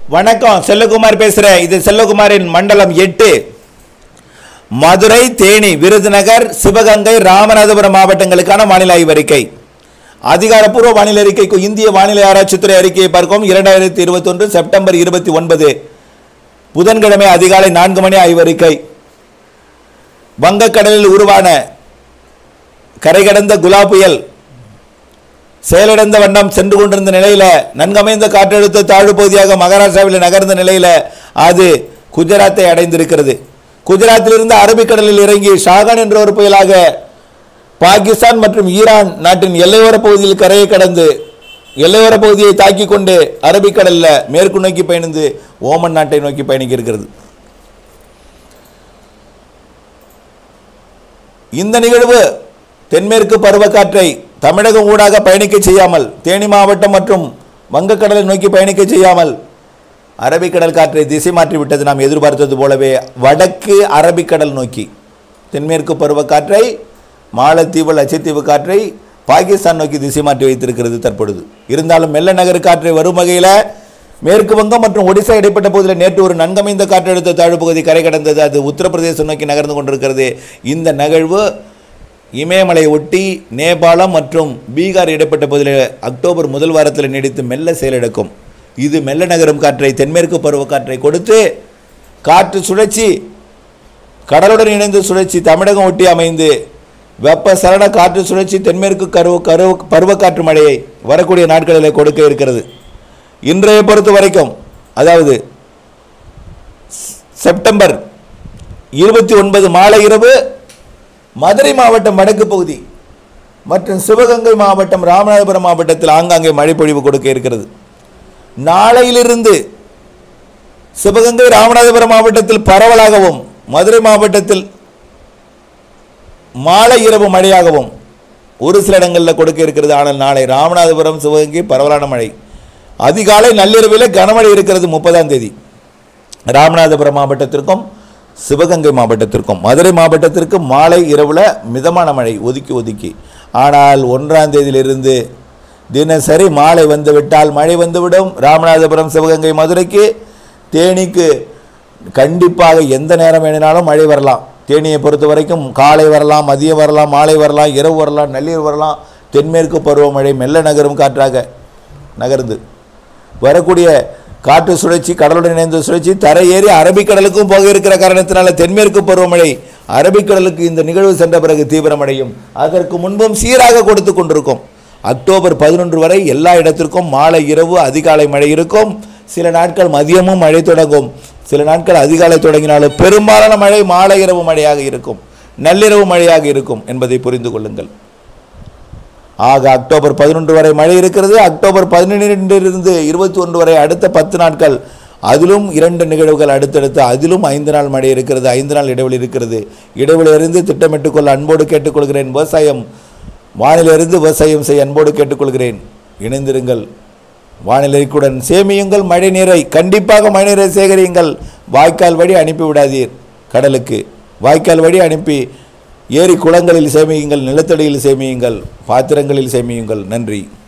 வணக்கம் செல்லகுமார் பேசுறேன் இது செல்லகுமாரின் மண்டலம் எட்டு மதுரை தேனி விருதுநகர் சிவகங்கை ராமநாதபுரம் மாவட்டங்களுக்கான வானிலை ஆய்வறிக்கை அதிகாரப்பூர்வ வானிலை அறிக்கைக்கு இந்திய வானிலை ஆராய்ச்சித்துறை அறிக்கையை பார்க்கும் இரண்டாயிரத்தி இருபத்தொன்று செப்டம்பர் இருபத்தி ஒன்பது புதன்கிழமை அதிகாலை நான்கு மணி ஆய்வறிக்கை வங்கக்கடலில் உருவான கரை கடந்த குலா புயல் செயலிழந்த வண்ணம் சென்று கொண்டிருந்த நிலையில நன்கமைந்த காற்றழுத்த தாழ்வு பகுதியாக மகாராஷ்டிராவில் நகர்ந்த நிலையில அது குஜராத்தை அடைந்திருக்கிறது குஜராத்திலிருந்து அரபிக்கடலில் இறங்கி ஷாகான் என்ற ஒரு புயலாக பாகிஸ்தான் மற்றும் ஈரான் நாட்டின் எல்லையோர பகுதியில் கரையை கடந்து எல்லையோர பகுதியை தாக்கி கொண்டு அரபிக்கடலில் மேற்கு நோக்கி பயணிந்து ஓமன் நாட்டை நோக்கி பயணிக்க இருக்கிறது இந்த நிகழ்வு தென்மேற்கு பருவக்காற்றை தமிழகம் ஊடாக பயணிக்க செய்யாமல் தேனி மாவட்டம் மற்றும் வங்கக்கடலை நோக்கி பயணிக்க செய்யாமல் அரபிக்கடல் காற்றை திசை மாற்றி விட்டது நாம் எதிர்பார்த்தது போலவே வடக்கு அரபிக்கடல் நோக்கி தென்மேற்கு பருவக்காற்றை மாலத்தீவு லட்சத்தீவு காற்றை பாகிஸ்தான் நோக்கி திசை மாற்றி வைத்திருக்கிறது தற்பொழுது இருந்தாலும் மெல்ல நகர் காற்றை வரும் வகையில் மேற்கு வங்கம் மற்றும் ஒடிசா இடைப்பட்ட பகுதியில் நேற்று ஒரு நன்கமைந்த காற்றழுத்த தாழ்வு பகுதி கரை கடந்தது அது உத்தரப்பிரதேசம் நோக்கி நகர்ந்து கொண்டிருக்கிறது இந்த நிகழ்வு இமயமலை ஒட்டி நேபாளம் மற்றும் பீகார் இடைப்பட்ட பகுதியில் அக்டோபர் முதல் வாரத்தில் நீடித்து மெல்ல செயலிழக்கும் இது மெல்ல நகரும் காற்றை தென்மேற்கு பருவக்காற்றை கொடுத்து காற்று சுழற்சி கடலுடன் இணைந்து சுழற்சி தமிழகம் ஒட்டி அமைந்து வெப்ப சலன காற்று சுழற்சி தென்மேற்கு கருவ கருவ பருவக்காற்று மழையை வரக்கூடிய நாட்களில் கொடுக்க இருக்கிறது இன்றைய பொறுத்த வரைக்கும் அதாவது செப்டம்பர் இருபத்தி ஒன்பது மாலை இரவு மதுரை மாவட்டம் வடக்கு பகுதி மற்றும் சிவகங்கை மாவட்டம் ராமநாதபுரம் மாவட்டத்தில் ஆங்காங்கே மழை பொழிவு கொடுக்க இருக்கிறது நாளையிலிருந்து சிவகங்கை ராமநாதபுரம் மாவட்டத்தில் பரவலாகவும் மதுரை மாவட்டத்தில் மாலை இரவு மழையாகவும் ஒரு சில இடங்களில் கொடுக்க இருக்கிறது ஆனால் நாளை ராமநாதபுரம் சிவகங்கை பரவலான மழை அதிகாலை நள்ளிரவில் கனமழை இருக்கிறது முப்பதாம் தேதி ராமநாதபுரம் மாவட்டத்திற்கும் சிவகங்கை மாவட்டத்திற்கும் மதுரை மாவட்டத்திற்கு மாலை இரவில் மிதமான மழை ஒதுக்கி ஒதுக்கி ஆனால் ஒன்றாம் தேதியிலிருந்து தினசரி மாலை வந்து விட்டால் மழை வந்துவிடும் ராமநாதபுரம் சிவகங்கை மதுரைக்கு தேனிக்கு கண்டிப்பாக எந்த நேரம் வேணுனாலும் மழை வரலாம் தேனியை பொறுத்த வரைக்கும் காலை வரலாம் மதியம் வரலாம் மாலை வரலாம் இரவு வரலாம் நள்ளிரவு வரலாம் தென்மேற்கு பருவமழை மெல்ல நகரும் காற்றாக நகர்ந்து வரக்கூடிய காற்று சுழற்சி கடலுடன் இணைந்த சுழற்சி தரை ஏறி அரபிக்கடலுக்கும் போக இருக்கிற காரணத்தினால தென்மேற்கு பருவமழை அரபிக்கடலுக்கு இந்த நிகழ்வு சென்ற பிறகு தீவிரமடையும் அதற்கு முன்பும் சீராக கொடுத்து கொண்டிருக்கும் அக்டோபர் பதினொன்று வரை எல்லா இடத்திற்கும் மாலை இரவு அதிகாலை மழை இருக்கும் சில நாட்கள் மதியமும் மழை தொடங்கும் சில நாட்கள் அதிகாலை தொடங்கினாலும் பெரும்பாலான மழை மாலை இரவு மழையாக இருக்கும் நள்ளிரவு மழையாக இருக்கும் என்பதை புரிந்து கொள்ளுங்கள் ஆக அக்டோபர் பதினொன்று வரை மழை இருக்கிறது அக்டோபர் பதினெண்டிலிருந்து இருபத்தி ஒன்று வரை அடுத்த பத்து நாட்கள் அதிலும் இரண்டு நிகழ்வுகள் அடுத்தடுத்து அதிலும் ஐந்து நாள் மழை இருக்கிறது ஐந்து நாள் இடைவெளி இருக்கிறது இடைவெளியிலிருந்து திட்டமிட்டுக் கொள்ள அன்போடு கேட்டுக்கொள்கிறேன் விவசாயம் வானிலிருந்து விவசாயம் செய்ய அன்போடு கேட்டுக்கொள்கிறேன் இணைந்திருங்கள் வானிலைக்குடன் சேமியுங்கள் மழை நீரை கண்டிப்பாக மழை நீரை சேகரியுங்கள் வாய்க்கால் வழி அனுப்பி விடாதீர் கடலுக்கு வாய்க்கால் வழி அனுப்பி ஏரி குளங்களில் சேமியுங்கள் நிலத்தடியில் சேமியுங்கள் பாத்திரங்களில் சேமியுங்கள் நன்றி